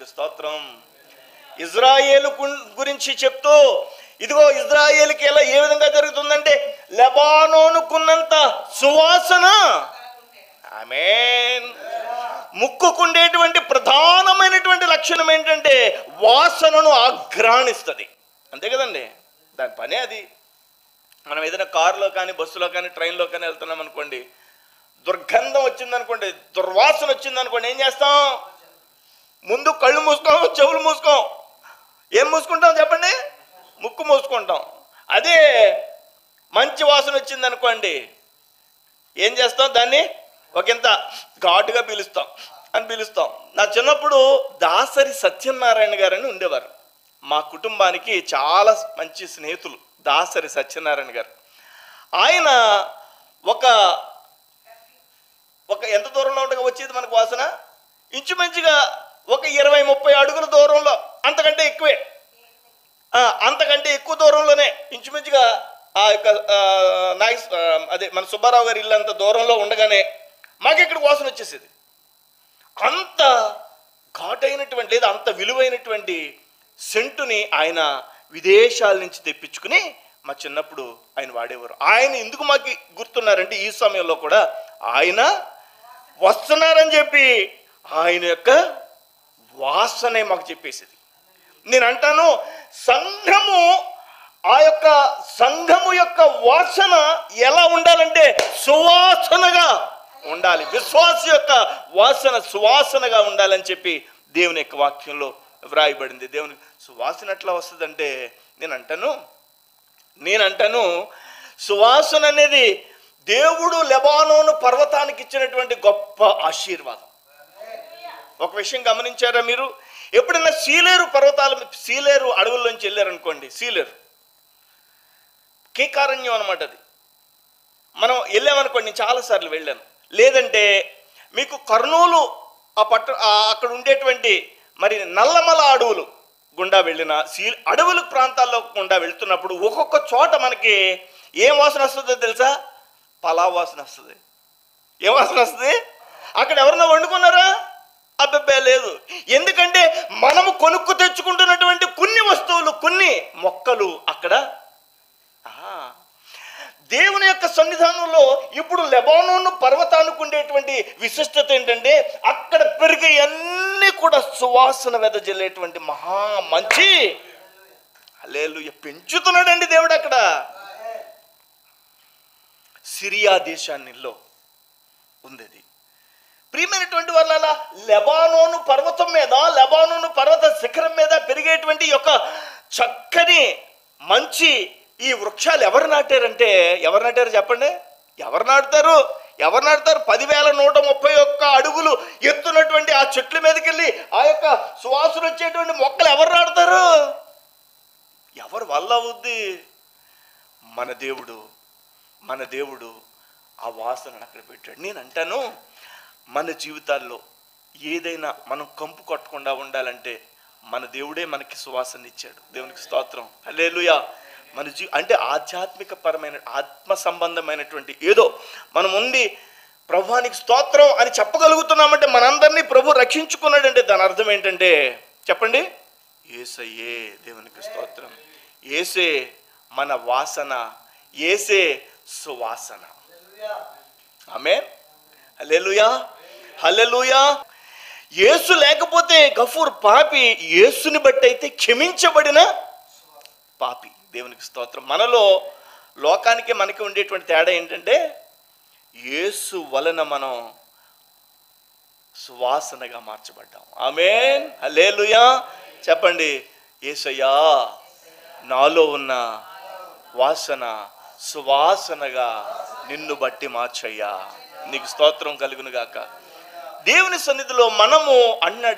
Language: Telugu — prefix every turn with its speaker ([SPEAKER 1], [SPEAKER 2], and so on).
[SPEAKER 1] దేవునికి స్తోత్రం ఇజ్రాయేలు గు- గురించి చెప్తూ ఇదిగో ఇజ్రాయేల్కి ఎలా ఏ విధంగా జరుగుతుందంటే లెబానోనుకున్నంత సువాసన ఆమేన్ ముక్కుకుండేటువంటి ప్రధానమైనటువంటి లక్షణం ఏంటంటే వాసనను ఆఘ్రాణిస్తుంది అంతే కదండి దాని పనే అది మనం ఏదైనా కారులో కానీ బస్సులో కానీ ట్రైన్లో కానీ వెళ్తున్నాం అనుకోండి దుర్గంధం వచ్చిందనుకోండి దుర్వాసన వచ్చిందనుకోండి ఏం చేస్తాం ముందు కళ్ళు మూసుకోం చెవులు మూసుకోం ఏం మూసుకుంటాం చెప్పండి ముక్కు మూసుకుంటాం అదే మంచి వాసన వచ్చిందనుకోండి ఏం చేస్తాం దాన్ని ఒకంత ఘాటుగా పిలుస్తాం అని పిలుస్తాం నా చిన్నప్పుడు దాసరి సత్యనారాయణ గారు అని ఉండేవారు మా కుటుంబానికి చాలా మంచి స్నేహితులు దాసరి సత్యనారాయణ గారు ఆయన ఒక ఒక ఎంత దూరంలో ఉండగా వచ్చేది మనకు వాసన ఇంచుమించుగా ఒక ఇరవై ముప్పై అడుగుల దూరంలో అంతకంటే ఎక్కువే ఆ, అంతకంటే ఎక్కువ దూరంలోనే ఇంచుమించుగా ఆ యొక్క ఆ, నాగేశ్ ఆ, అదే మన సుబ్బారావు గారి ఇల్లు అంత దూరంలో ఉండగానే మాకు ఇక్కడ వాసన వచ్చేసేది అంత ఘాటైనటువంటి లేదా అంత విలువైనటువంటి సెంటుని ఆయన విదేశాల నుంచి తెప్పించుకుని మా చిన్నప్పుడు ఆయన వాడేవారు ఆయన ఎందుకు మాకు గుర్తున్నారంటే ఈ సమయంలో కూడా ఆయన వస్తున్నారని చెప్పి ఆయన యొక్క వాసనే మాకు చెప్పేసేది నేను అంటాను సంఘము ఆ యొక్క సంఘము యొక్క వాసన ఎలా ఉండాలంటే సువాసనగా ఉండాలి విశ్వాస యొక్క వాసన సువాసనగా ఉండాలని చెప్పి దేవుని యొక్క వాక్యంలో వ్రాయబడింది దేవుని సువాసన ఎట్లా వస్తుందంటే నేను అంటాను నేను అంటాను సువాసన అనేది దేవుడు లెబానోను పర్వతానికి ఇచ్చినటువంటి గొప్ప ఆశీర్వాదం ఒక విషయం గమనించారా మీరు ఎప్పుడైనా సీలేరు పర్వతాల మీ- సీలేరు అడవుల్లోంచి వెళ్ళారనుకోండి సీలేరు కేకారణ్యం అనమాట అది మనం వెళ్ళామనుకోండి నేను చాలాసార్లు వెళ్ళాను లేదంటే మీకు కర్నూలు ఆ పట్ట ఆ అక్కడ ఉండేటువంటి మరి నల్లమల అడవులు గుండా వెళ్ళిన సీ అడవుల ప్రాంతాల్లో గుండా వెళ్తున్నప్పుడు ఒక్కొక్క చోట మనకి ఏం వాసన వస్తుందో తెలుసా పలావ్ వాసన వస్తుంది ఏం వాసన వస్తుంది అక్కడ ఎవరన్నా వండుకున్నారా అబ్బబ్బే లేదు ఎందుకంటే మనము కొనుక్కు తెచ్చుకుంటున్నటువంటి కొన్ని వస్తువులు కొన్ని మొక్కలు అక్కడ ఆ, దేవుని యొక్క సన్నిధానంలో ఇప్పుడు లెబానోను పర్వతానికి ఉండేటువంటి విశిష్టత ఏంటంటే అక్కడ పెరిగే అన్నీ కూడా సువాసన వెదజల్లేటువంటి మహా మంచి అలేలు పెంచుతున్నాడండి దేవుడు అక్కడ సిరియా దేశాన్నిలో ఉంది అది ప్రియమైనటువంటి వాళ్ళ లెబానోను పర్వతం మీద లెబానోను పర్వత శిఖరం మీద పెరిగేటువంటి యొక్క చక్కని మంచి ఈ వృక్షాలు ఎవరు నాటారంటే ఎవరు నాటారు చెప్పండి ఎవరు నాటుతారు ఎవరు నాటుతారు పదివేల నూట ముప్పై ఒక్క అడుగులు ఎత్తున్నటువంటి ఆ చెట్ల మీదకి వెళ్ళి ఆ యొక్క సువాసన వచ్చేటువంటి మొక్కలు ఎవరు నాటుతారు ఎవరు వల్ల అవుద్ది మన దేవుడు మన దేవుడు ఆ వాసనను అక్కడ పెట్టాడు నేను అంటాను మన జీవితాల్లో ఏదైనా మనం కంపు కొట్టకుండా ఉండాలంటే మన దేవుడే మనకి సువాసన ఇచ్చాడు దేవునికి స్తోత్రం హల్లెలూయా మన జీ అంటే ఆధ్యాత్మిక పరమైన ఆత్మ సంబంధమైనటువంటి ఏదో మనం ఉండి ప్రభువానికి స్తోత్రం అని చెప్పగలుగుతున్నామంటే మనందరినీ ప్రభు రక్షించుకున్నాడంటే దాని అర్థం ఏంటంటే చెప్పండి ఏసయ్యే దేవునికి స్తోత్రం ఏసే మన వాసన ఏసే సువాసన ఆమె హల్లెలూయా హల్లెలూయా యేసు లేకపోతే గఫూర్ పాపి యేసుని బట్టి అయితే క్షమించబడిన పాపి దేవునికి స్తోత్రం మనలో లోకానికి మనకి ఉండేటువంటి తేడా ఏంటంటే యేసు వలన మనం సువాసనగా మార్చబడ్డాం ఆమెన్ హల్లెలూయా చెప్పండి యేసయ్యా నాలో ఉన్న వాసన సువాసనగా నిన్ను బట్టి మార్చయ్యా నీకు స్తోత్రం కలుగును గాక దేవుని సన్నిధిలో మనము అన్న